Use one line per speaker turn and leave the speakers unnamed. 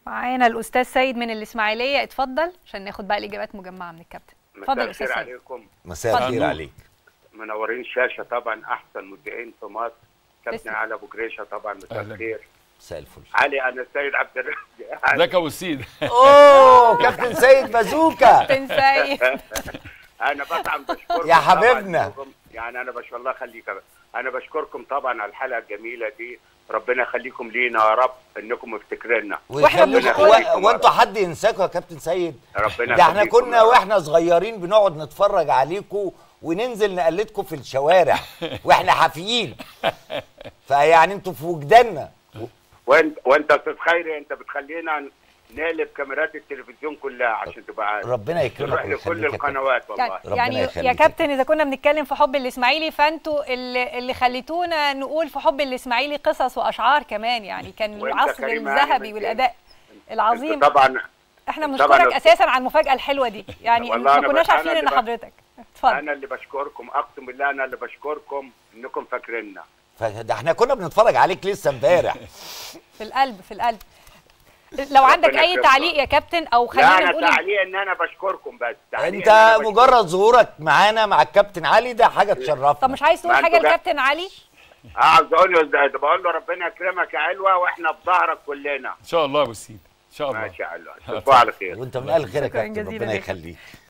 معانا الاستاذ سيد من الاسماعيليه اتفضل عشان ناخد بقى الاجابات مجمعه من الكابتن اتفضل
مساء
يا استاذ
الخير
سيد
عليكم
مساء
اتفضل.
الخير عليك
منورين الشاشه طبعا احسن مذيعين في مصر كابتن
تسلم.
علي ابو جريشه طبعا مساء
أهلاً.
الخير
مساء الفل
علي انا السيد عبد الرزاق
ازيك يا ابو السيد
اوه كابتن سيد بازوكا
كابتن سيد
انا طبعا بشكركم
يا
طبعاً
حبيبنا.
إنكم- يعني انا بشكر الله يخليك انا بشكركم طبعا على الحلقه الجميله دي ربنا يخليكم لينا يا رب انكم مفتكريننا
وإحنا
ويخليك-
بنشكرك.
و- وانتوا حد ينساكوا يا كابتن سيد
ربنا
ده احنا
يخليكم
كنا
يا رب.
واحنا صغيرين بنقعد نتفرج عليكم وننزل نقلدكم في الشوارع واحنا حافيين فيعني انتوا في وجداننا
وانت وانت يا استاذ خيري انت بتخلينا نقلب كاميرات التلفزيون كلها عشان تبقى عارف
ربنا يكرمك
نروح
ويخليك
لكل
يا كابتن.
القنوات والله
ربنا
يعني يا
يخليك.
كابتن اذا كنا بنتكلم في حب الاسماعيلي فانتوا اللي, اللي خليتونا نقول في حب الاسماعيلي قصص واشعار كمان يعني كان
وأنت
العصر
كريم هاني
الذهبي
من
والاداء العظيم
انت طبعا
احنا
طبعاً
بنشكرك
أنا-
اساسا على المفاجاه الحلوه دي يعني
والله
ما
أنا
كناش
ب- أنا
عارفين ان
اللي ب-
حضرتك اتفضل
انا اللي بشكركم اقسم بالله انا اللي بشكركم انكم فاكريننا
فده احنا كنا بنتفرج عليك لسه امبارح
في القلب في القلب لو عندك
ربنا
اي
يكرمك.
تعليق يا كابتن او
لا
خلينا
انا
نقول إن-
تعليق ان انا بشكركم بس تعليق
انت
إن أنا بشكركم.
مجرد ظهورك معانا مع الكابتن علي ده حاجه تشرفنا
طب مش عايز تقول
ما
حاجه
أنتوا جا-
لكابتن علي
عاوز اقول له ده- ده بقول له ربنا يكرمك يا علوه واحنا في ظهرك كلنا
ان شاء الله يا ابو السيد ان شاء الله
ماشي يا علوه تصبحوا على خير
وانت من اهل خير يا
شكراً
كابتن
جزيلاً
ربنا
ليك.
يخليك